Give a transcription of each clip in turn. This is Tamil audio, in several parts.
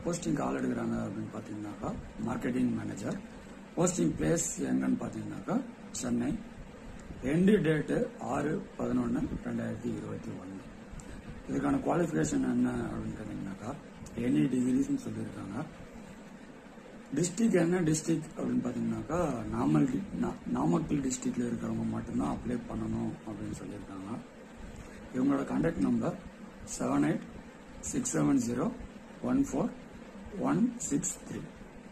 போஸ்டிங் கால் எடுக்கிறாங்க அப்படின்னு பார்த்தீங்கன்னாக்கா மார்க்கெட்டிங் மேனேஜர் போஸ்டிங் பிளேஸ் எங்கன்னு பார்த்தீங்கன்னாக்கா சென்னை எண்டு டேட்டு ஆறு பதினொன்று ரெண்டாயிரத்தி இருபத்தி ஒன்று இதுக்கான குவாலிஃபிகேஷன் என்ன அப்படின்னு கேட்டிங்கனாக்கா எனி டிகிரிஸ்னு சொல்லியிருக்காங்க டிஸ்ட்ரிக்ட் என்ன டிஸ்ட்ரிக்ட் அப்படின்னு பார்த்தீங்கன்னாக்கா நாமல் நாமக்கல் டிஸ்ட்ரிக்ட்ல இருக்கிறவங்க மட்டும்தான் அப்ளை பண்ணணும் அப்படின்னு சொல்லியிருக்காங்க இவங்களோட contact number seven eight six seven zero one four one six three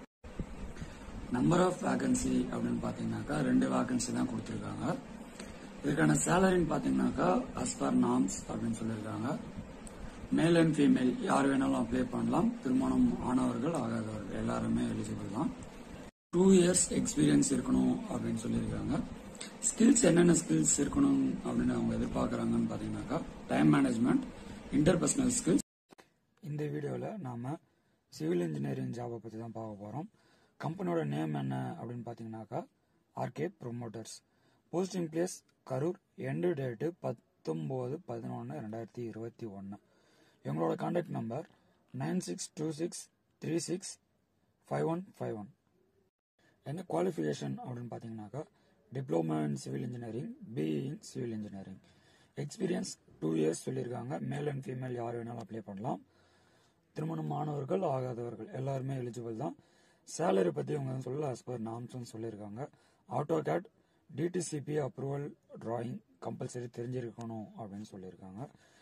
number of vacancy அப்படின்னு பார்த்தீங்கன்னாக்கா ரெண்டு வேகன்சி தான் கொடுத்துருக்காங்க இதுக்கான சேலரின்னு பார்த்தீங்கன்னாக்கா அஸ் பர் நாம்ஸ் அப்படின்னு சொல்லியிருக்காங்க மேல் அண்ட் ஃபீமேல் யார் வேணாலும் அப்ளை பண்ணலாம் திருமணம் ஆனவர்கள் ஆகாதவர்கள் எல்லாருமே எலிஜிபிள் தான் டூ இயர்ஸ் எக்ஸ்பீரியன்ஸ் இருக்கணும் அப்படின்னு சொல்லியிருக்காங்க ஸ்கில்ஸ் என்னென்ன ஸ்கில்ஸ் இருக்கணும் அப்படின்னு அவங்க எதிர்பார்க்குறாங்கன்னு பார்த்தீங்கன்னாக்கா டைம் மேனேஜ்மெண்ட் இன்டர்பர்சனல் ஸ்கில்ஸ் இந்த வீடியோவில் நாம் சிவில் இன்ஜினியரிங் ஜாபை பற்றி தான் பார்க்க போகிறோம் கம்பெனியோட நேம் என்ன அப்படின்னு பார்த்தீங்கன்னாக்கா RK promoters posting place Karur end date பத்தொம்போது பதினொன்று ரெண்டாயிரத்தி இருபத்தி ஒன்று எங்களோட contact number nine six two six three six five one five one என்ன குவாலிஃபிகேஷன் அப்படின்னு பார்த்தீங்கன்னாக்கா diploma in civil engineering BE in civil engineering experience two years சொல்லியிருக்காங்க மேல் அண்ட் ஃபீமேல் யார் வேணாலும் அப்ளை பண்ணலாம் திருமணம் ஆனவர்கள் ஆகாதவர்கள் எல்லாருமே எலிஜிபிள் தான் சேலரி பற்றி அவங்க சொல்ல as per நாம்ஸ்னு சொல்லியிருக்காங்க AutoCAD DTCP approval drawing compulsory தெரிஞ்சிருக்கணும் அப்படின்னு சொல்லியிருக்காங்க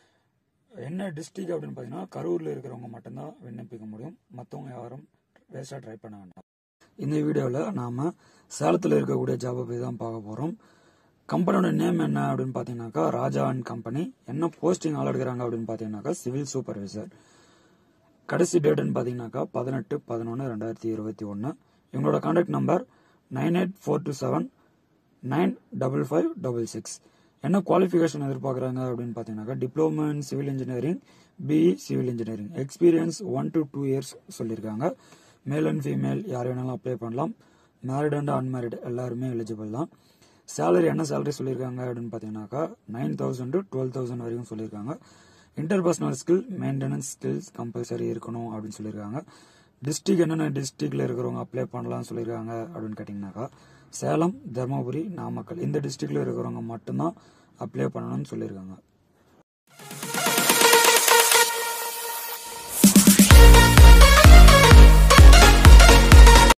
என்ன டிஸ்ட்ரிக்ட் அப்படின்னு பார்த்தீங்கன்னா கரூரில் இருக்கிறவங்க மட்டும்தான் விண்ணப்பிக்க முடியும் மற்றவங்க யாரும் வேஸ்ட்டாக ட்ரை பண்ண வேண்டாம் இந்த வீடியோவில் நாம் சேலத்தில் இருக்கக்கூடிய ஜாபை பற்றி தான் பார்க்க போகிறோம் கம்பெனியோட நேம் என்ன அப்படின்னு பார்த்தீங்கன்னாக்கா ராஜா அண்ட் கம்பெனி என்ன போஸ்டிங் ஆள் எடுக்கிறாங்க அப்படின்னு பார்த்தீங்கன்னாக்கா சிவில் சூப்பர்வைசர் கடைசி டேட்னு பார்த்தீங்கன்னாக்கா பதினெட்டு பதினொன்று ரெண்டாயிரத்தி இருபத்தி ஒன்று இவங்களோட contact number nine eight four two seven nine double five double six என்ன குவாலிஃபிகேஷன் எதிர்பார்க்குறாங்க அப்படின்னு பார்த்தீங்கன்னாக்கா diploma in civil engineering BE civil engineering experience one to two years சொல்லியிருக்காங்க மேல் அண்ட் ஃபீமேல் யார் வேணாலும் அப்ளை பண்ணலாம் மேரிட் அண்ட் அன்மேரிட் எல்லாருமே எலிஜிபிள் தான் சேலரி என்ன சேலரி சொல்லியிருக்காங்க அப்படின்னு பார்த்தீங்கன்னாக்கா nine thousand to twelve thousand வரைக்கும் சொல்லியிருக்காங்க interpersonal skill maintenance skills compulsory இருக்கணும் அப்படின்னு சொல்லியிருக்காங்க டிஸ்ட்ரிக்ட் என்னென்ன டிஸ்ட்ரிக்ட்ல இருக்கிறவங்க அப்ளை பண்ணலாம்னு சொல்லியிருக்காங்க அப்படின்னு கேட்டிங்கனாக்கா சேலம் தருமபுரி நாமக்கல் இந்த டிஸ்ட்ரிக்ட்ல இருக்கிறவங்க மட்டும்தான் அப்ளை பண்ணணும்னு சொல்லியிருக்காங்க